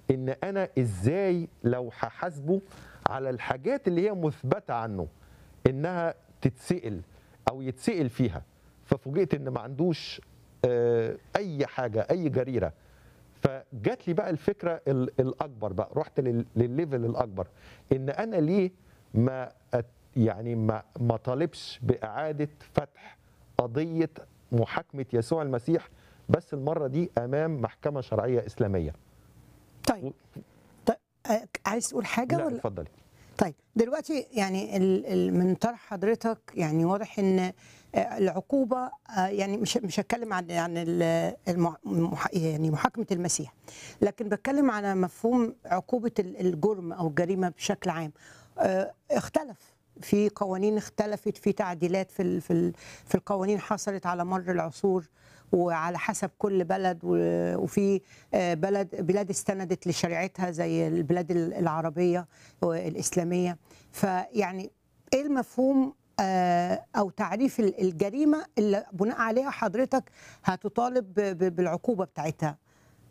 ان انا ازاي لو هحاسبه على الحاجات اللي هي مثبته عنه انها تتسال او يتسال فيها ففوجئت ان ما عندوش آه، اي حاجه اي جريره فجات لي بقى الفكره ال- الاكبر بقى رحت لل- للليفل الاكبر ان انا ليه ما أت- يعني ما ما طالبش باعاده فتح قضيه محاكمه يسوع المسيح بس المره دي امام محكمه شرعيه اسلاميه طيب طيب آه، عايز تقول حاجه لا ولا اتفضلي طيب دلوقتي يعني ال- ال- من طرح حضرتك يعني واضح ان آه، العقوبه آه، يعني مش مش هتكلم عن عن ال- المح- المح- يعني محاكمه المسيح لكن بتكلم على مفهوم عقوبه ال- الجرم او الجريمه بشكل عام آه، اختلف في قوانين اختلفت في تعديلات في ال- في ال- في القوانين حصلت على مر العصور وعلى حسب كل بلد و- وفي آه، بلد بلاد استندت لشريعتها زي البلاد ال- العربيه والاسلاميه فيعني ايه المفهوم آه، او تعريف ال- الجريمه اللي بناء عليها حضرتك هتطالب ب- ب- بالعقوبه بتاعتها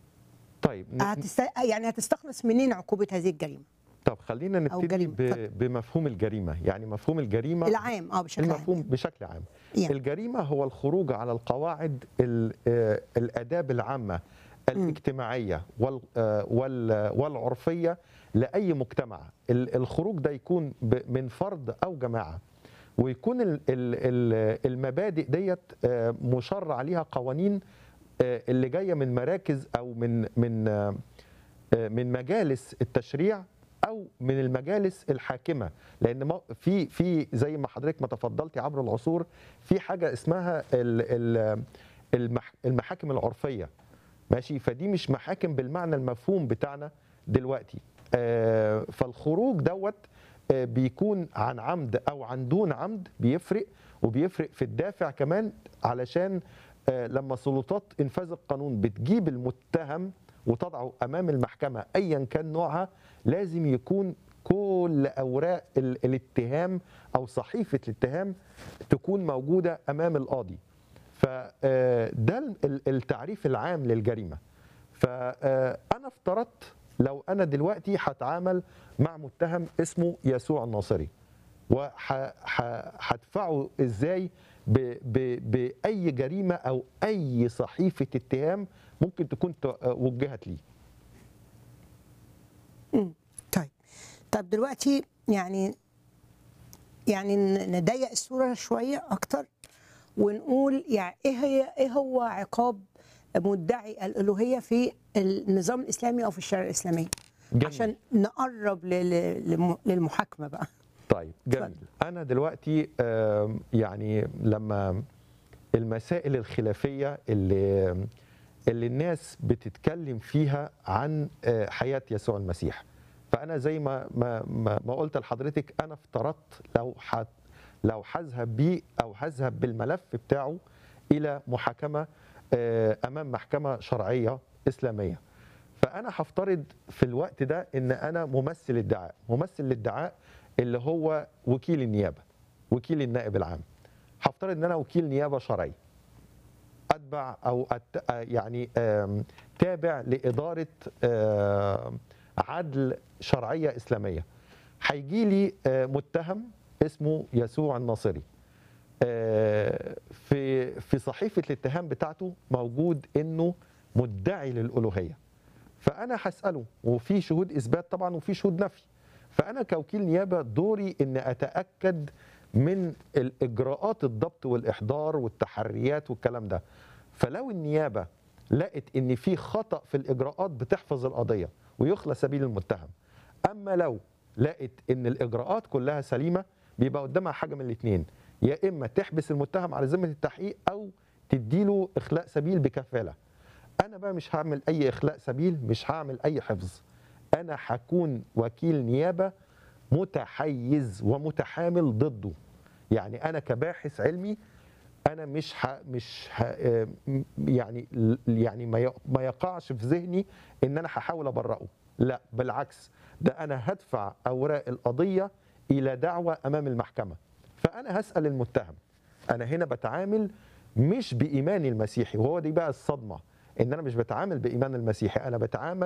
طيب ن- هتست... يعني هتستخلص منين عقوبه هذه الجريمه طب خلينا نبتدي جريمة، ب- اتفضل. بمفهوم الجريمه يعني مفهوم الجريمه العام اه بشكل المفهوم عام بشكل عام يعني. الجريمه هو الخروج على القواعد ال- آه، الاداب العامه الاجتماعيه وال- آه، وال- والعرفيه لاي مجتمع ال- الخروج ده يكون ب- من فرد او جماعه ويكون ال- ال- ال- المبادئ ديت آه، مشرع عليها قوانين آه، اللي جايه من مراكز او من من آه، آه، من مجالس التشريع او من المجالس الحاكمه لان ما- في في زي ما حضرتك ما تفضلتي عبر العصور في حاجه اسمها ال- ال- المح- المحاكم العرفيه ماشي فدي مش محاكم بالمعنى المفهوم بتاعنا دلوقتي آه، فالخروج دوت آه، بيكون عن عمد او عن دون عمد بيفرق وبيفرق في الدافع كمان علشان آه، لما سلطات انفاذ القانون بتجيب المتهم وتضعه امام المحكمه ايا كان نوعها لازم يكون كل اوراق ال- الاتهام او صحيفه الاتهام تكون موجوده امام القاضي فده التعريف العام للجريمه فانا افترضت لو انا دلوقتي هتعامل مع متهم اسمه يسوع الناصري وهدفعه ازاي ب- ب- باي جريمه او اي صحيفه اتهام ممكن تكون ت- وجهت ليه مم. طيب طب دلوقتي يعني يعني ن- نضيق الصوره شويه اكتر ونقول يعني ايه هي ايه هو عقاب مدعي الالوهيه في النظام الاسلامي او في الشريعه الاسلاميه جميل. عشان نقرب ل- ل- لم- للمحاكمه بقى طيب جميل انا دلوقتي آم، يعني لما المسائل الخلافيه اللي اللي الناس بتتكلم فيها عن آه، حياه يسوع المسيح فانا زي ما ما ما, ما قلت لحضرتك انا افترضت لو حت لو هذهب بيه او هذهب بالملف بتاعه الى محاكمه آه، امام محكمه شرعيه اسلاميه فانا هفترض في الوقت ده ان انا ممثل ادعاء ممثل الادعاء اللي هو وكيل النيابه وكيل النائب العام هفترض ان انا وكيل نيابه شرعي اتبع او أت آه يعني آم، تابع لاداره آم، عدل شرعيه اسلاميه هيجي لي آه، متهم اسمه يسوع الناصري آه، في في صحيفه الاتهام بتاعته موجود انه مدعي للالوهيه فانا هساله وفي شهود اثبات طبعا وفي شهود نفي فانا كوكيل نيابه دوري ان اتاكد من الاجراءات الضبط والاحضار والتحريات والكلام ده فلو النيابه لقت ان في خطا في الاجراءات بتحفظ القضيه ويخلى سبيل المتهم اما لو لقت ان الاجراءات كلها سليمه بيبقى قدامها حاجه من الاثنين يا اما تحبس المتهم على ذمه التحقيق او تديله اخلاء سبيل بكفاله انا بقى مش هعمل اي اخلاء سبيل مش هعمل اي حفظ انا هكون وكيل نيابه متحيز ومتحامل ضده يعني انا كباحث علمي انا مش ح... مش ح... آه، م- يعني يعني ما ي- ما يقعش في ذهني ان انا هحاول ابرئه لا بالعكس ده انا هدفع اوراق القضيه الى دعوه امام المحكمه فانا هسال المتهم انا هنا بتعامل مش بايماني المسيحي وهو دي بقى الصدمه ان انا مش بتعامل بايمان المسيحي انا بتعامل